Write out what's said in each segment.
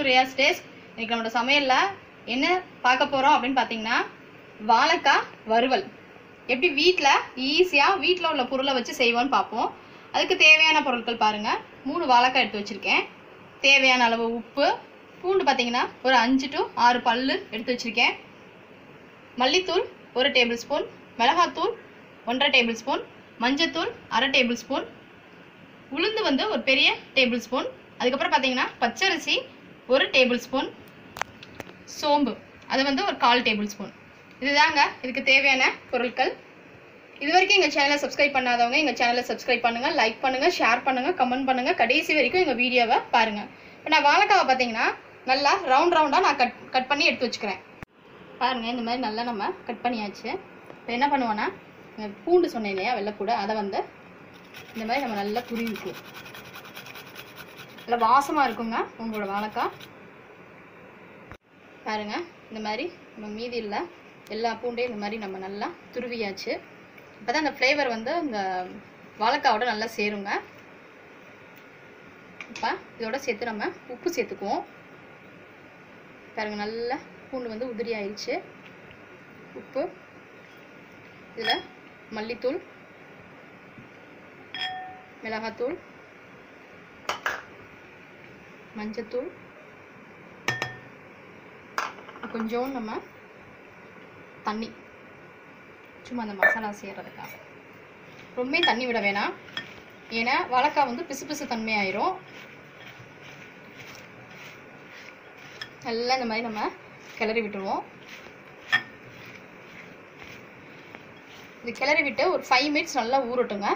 Riyaz taste இன்னைக்கு நம்மளோட சமையலில் என்ன பார்க்க போகிறோம் அப்படின்னு பார்த்தீங்கன்னா வாழைக்காய் வறுவல் எப்படி வீட்டில் ஈஸியாக வீட்டில் உள்ள பொருளை வச்சு செய்வோம்னு பார்ப்போம் அதுக்கு தேவையான பொருட்கள் பாருங்கள் மூணு வாழைக்காய் எடுத்து வச்சுருக்கேன் தேவையான அளவு உப்பு பூண்டு பார்த்தீங்கன்னா ஒரு அஞ்சு டு ஆறு பல்லு எடுத்து வச்சுருக்கேன் மல்லித்தூள் ஒரு டேபிள் ஸ்பூன் மிளகாத்தூள் ஒன்றரை டேபிள் ஸ்பூன் மஞ்சத்தூள் அரை டேபிள் ஸ்பூன் உளுந்து வந்து ஒரு பெரிய டேபிள் ஸ்பூன் அதுக்கப்புறம் பார்த்தீங்கன்னா பச்சரிசி ஒரு டேபிள் ஸ்பூன் சோம்பு அது வந்து ஒரு கால் டேபிள் ஸ்பூன் இதுதாங்க இதுக்கு தேவையான பொருட்கள் இது வரைக்கும் எங்கள் சேனலை சப்ஸ்கிரைப் பண்ணாதவங்க எங்கள் சேனலை சப்ஸ்கிரைப் பண்ணுங்கள் லைக் பண்ணுங்கள் ஷேர் பண்ணுங்கள் கமெண்ட் பண்ணுங்கள் கடைசி வரைக்கும் எங்கள் வீடியோவை பாருங்கள் இப்போ நான் வாழைக்காவை பார்த்தீங்கன்னா நல்லா ரவுண்ட் ரவுண்டாக நான் கட் கட் பண்ணி எடுத்து வச்சுக்கிறேன் பாருங்கள் இந்த மாதிரி நல்லா நம்ம கட் பண்ணியாச்சு இப்போ என்ன பண்ணுவோன்னா இந்த பூண்டு சொன்னேன் இல்லையா வெள்ளைப்பூடு அதை வந்து இந்த மாதிரி நம்ம நல்லா துருவிக்குவோம் நல்லா வாசமாக இருக்குங்க உங்களோட வாழைக்காய் பாருங்க இந்த மாதிரி நம்ம மீதி இல்லை எல்லா பூண்டையும் இந்த மாதிரி நம்ம நல்லா துருவியாச்சு அப்போ தான் அந்த ஃப்ளேவர் வந்து இந்த வாழைக்காவோட நல்லா சேருங்க இப்போ இதோட சேர்த்து நம்ம உப்பு சேர்த்துக்குவோம் பாருங்க நல்லா பூண்டு வந்து உதிரி ஆயிடுச்சு உப்பு இதில் மல்லித்தூள் மிளகாத்தூள் மஞ்சத்தூள் கொஞ்சம் நம்ம தண்ணி சும்மா அந்த மசாலா செய்கிறதுக்காக ரொம்ப தண்ணி விட வேணாம் ஏன்னா வாழைக்காய் வந்து பிசு பிசு தன்மை ஆயிரும் நல்லா இந்த மாதிரி நம்ம கிளறி விட்டுருவோம் இது கிளறி விட்டு ஒரு ஃபைவ் மினிட்ஸ் நல்லா ஊறட்டுங்க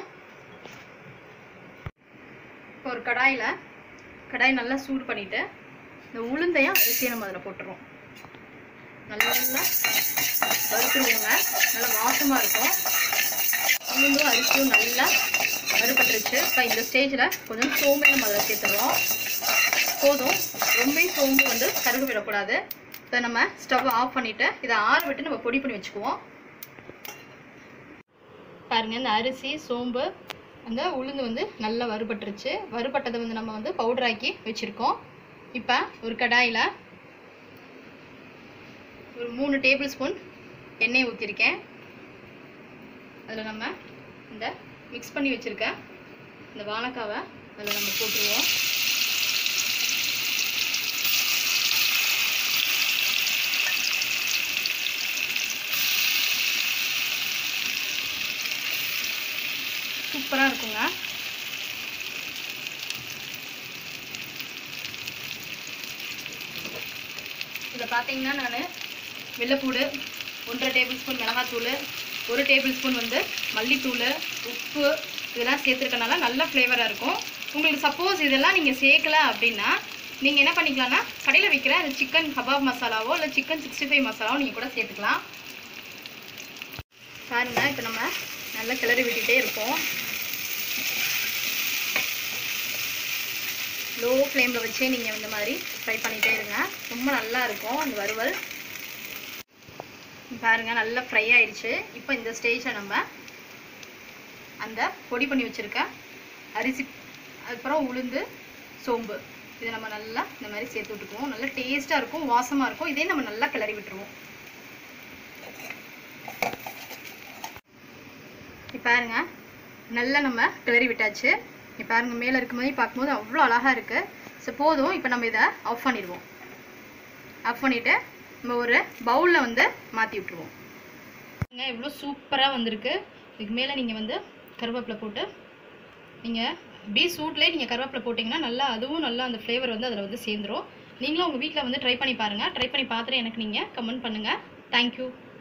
இப்போ ஒரு கடாயில் கடாய் நல்லா சூடு பண்ணிவிட்டு இந்த உளுந்தையும் அரிசியும் நம்ம அதில் போட்டுருவோம் நல்லா வறுத்துருவோங்க நல்லா வாசமாக இருக்கும் உளுந்தும் அரிசியும் நல்லா வறுபட்டுருச்சு இப்போ இந்த ஸ்டேஜில் கொஞ்சம் சோம்பை நம்ம அதில் சேர்த்துருவோம் போதும் ரொம்ப சோம்பு வந்து கருகு விடக்கூடாது இப்போ நம்ம ஸ்டவ் ஆஃப் பண்ணிவிட்டு இதை ஆற விட்டு நம்ம பொடி பண்ணி வச்சுக்குவோம் பாருங்கள் இந்த அரிசி சோம்பு அந்த உளுந்து வந்து நல்லா வறுபட்டுருச்சு வறுபட்டதை வந்து நம்ம வந்து பவுடர் ஆக்கி வச்சுருக்கோம் இப்போ ஒரு கடாயில் ஒரு மூணு டேபிள் ஸ்பூன் எண்ணெய் ஊற்றிருக்கேன் அதில் நம்ம இந்த மிக்ஸ் பண்ணி வச்சுருக்க இந்த வாழைக்காவை அதில் நம்ம போட்டுருவோம் சூப்பராக இருக்குங்க இதில் பார்த்தீங்கன்னா நான் வெள்ளைப்பூடு ஒன்றரை டேபிள் ஸ்பூன் மிளகாத்தூள் ஒரு டேபிள் ஸ்பூன் வந்து மல்லித்தூள் உப்பு இதெல்லாம் சேர்த்துருக்கனால நல்ல ஃப்ளேவராக இருக்கும் உங்களுக்கு சப்போஸ் இதெல்லாம் நீங்கள் சேர்க்கல அப்படின்னா நீங்கள் என்ன பண்ணிக்கலாம்னா கடையில் விற்கிற அந்த சிக்கன் கபாப் மசாலாவோ இல்லை சிக்கன் சிக்ஸ்டி ஃபைவ் மசாலாவோ நீங்கள் கூட சேர்த்துக்கலாம் பாருங்க இப்போ நம்ம நல்லா கிளறி விட்டுட்டே இருப்போம் லோ ஃப்ளேமில் வச்சே நீங்கள் இந்த மாதிரி ஃப்ரை பண்ணிகிட்டே இருங்க ரொம்ப நல்லா இருக்கும் அந்த வறுவல் பாருங்க நல்லா ஃப்ரை ஆயிடுச்சு இப்போ இந்த ஸ்டேஜில் நம்ம அந்த பொடி பண்ணி வச்சுருக்க அரிசி அதுக்கப்புறம் உளுந்து சோம்பு இதை நம்ம நல்லா இந்த மாதிரி சேர்த்து விட்டுக்குவோம் நல்லா டேஸ்ட்டாக இருக்கும் வாசமாக இருக்கும் இதே நம்ம நல்லா கிளறி விட்டுருவோம் இப்போ பாருங்க நல்லா நம்ம கிளறி விட்டாச்சு இப்போ பாருங்க மேலே இருக்க மாதிரி பார்க்கும்போது அவ்வளோ அழகாக இருக்குது ஸோ போதும் இப்போ நம்ம இதை ஆஃப் பண்ணிடுவோம் ஆஃப் பண்ணிவிட்டு நம்ம ஒரு பவுலில் வந்து மாற்றி விட்டுருவோம் இவ்வளோ சூப்பராக வந்திருக்கு இதுக்கு மேலே நீங்கள் வந்து கருவேப்பிலை போட்டு நீங்கள் அப்படியே சூட்லேயே நீங்கள் கருவேப்பிலை போட்டிங்கன்னா நல்லா அதுவும் நல்லா அந்த ஃப்ளேவர் வந்து அதில் வந்து சேர்ந்துரும் நீங்களும் உங்கள் வீட்டில் வந்து ட்ரை பண்ணி பாருங்கள் ட்ரை பண்ணி பார்த்துட்டு எனக்கு நீங்கள் கமெண்ட் பண்ணுங்கள் தேங்க்யூ